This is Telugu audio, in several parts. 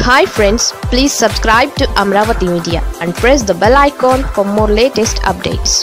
hi friends please subscribe to Amaravati media and press the bell icon for more latest updates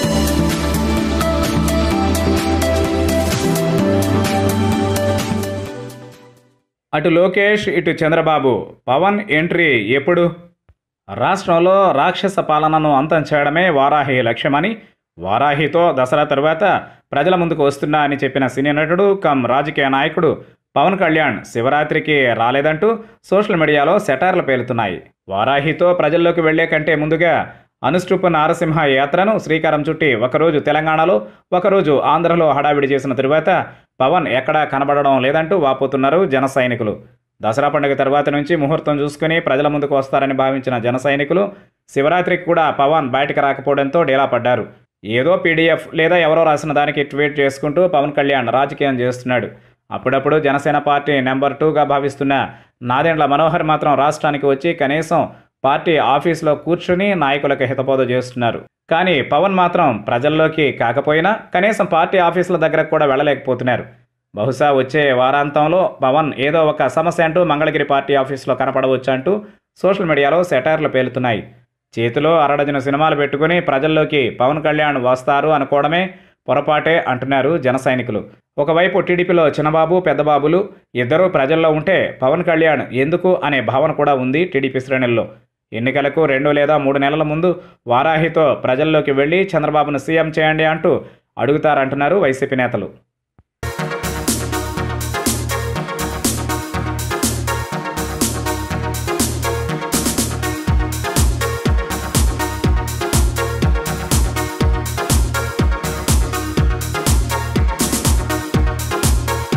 అటు లోకేష్ ఇటు చంద్రబాబు పవన్ ఎంట్రీ ఎప్పుడు రాష్ట్రంలో రాక్షస పాలనను అంతం చేయడమే వారాహి లక్ష్యమని వారాహితో దసరా తరువాత ప్రజల ముందుకు వస్తున్నా అని చెప్పిన సినీ నటుడు కమ్ రాజకీయ నాయకుడు పవన్ కళ్యాణ్ శివరాత్రికి రాలేదంటూ సోషల్ మీడియాలో సెటార్లు పేలుతున్నాయి వారాహితో ప్రజల్లోకి వెళ్లే కంటే ముందుగా అనుష్టుప్ నారసింహ యాత్రను శ్రీకారం చుట్టి ఒకరోజు తెలంగాణలో ఒకరోజు ఆంధ్రలో హడావిడి చేసిన తరువాత పవన్ ఎక్కడా కనబడడం లేదంటూ వాపోతున్నారు జన సైనికులు దసరా పండుగ తర్వాత నుంచి ముహూర్తం చూసుకుని ప్రజల ముందుకు వస్తారని భావించిన జన సైనికులు శివరాత్రికి కూడా పవన్ బయటకు రాకపోవడంతో డేలా పడ్డారు ఏదో పీడీఎఫ్ లేదా ఎవరో రాసిన దానికి ట్వీట్ చేసుకుంటూ పవన్ కళ్యాణ్ రాజకీయం చేస్తున్నాడు అప్పుడప్పుడు జనసేన పార్టీ నెంబర్ టూగా భావిస్తున్న నాదెండ్ల మనోహర్ మాత్రం రాష్ట్రానికి వచ్చి కనీసం పార్టీ ఆఫీసులో కూర్చుని నాయకులకు హితబోధ చేస్తున్నారు కానీ పవన్ మాత్రం ప్రజల్లోకి కాకపోయినా కనీసం పార్టీ ఆఫీసుల దగ్గరకు కూడా వెళ్ళలేకపోతున్నారు బహుశా వచ్చే వారాంతంలో పవన్ ఏదో ఒక సమస్య అంటూ మంగళగిరి పార్టీ ఆఫీసులో కనపడవచ్చు అంటూ సోషల్ మీడియాలో సెటైర్లు పేలుతున్నాయి చేతిలో అరడజన సినిమాలు పెట్టుకుని ప్రజల్లోకి పవన్ కళ్యాణ్ వస్తారు అనుకోవడమే పొరపాటే అంటున్నారు జన సైనికులు ఒకవైపు టీడీపీలో చిన్నబాబు పెద్దబాబులు ఇద్దరూ ప్రజల్లో ఉంటే పవన్ కళ్యాణ్ ఎందుకు అనే భావన కూడా ఉంది టీడీపీ శ్రేణుల్లో ఎన్నికలకు రెండు లేదా మూడు నెలల ముందు వారాహితో ప్రజల్లోకి వెళ్ళి చంద్రబాబును సీఎం చేయండి అంటూ అడుగుతారంటున్నారు వైసీపీ నేతలు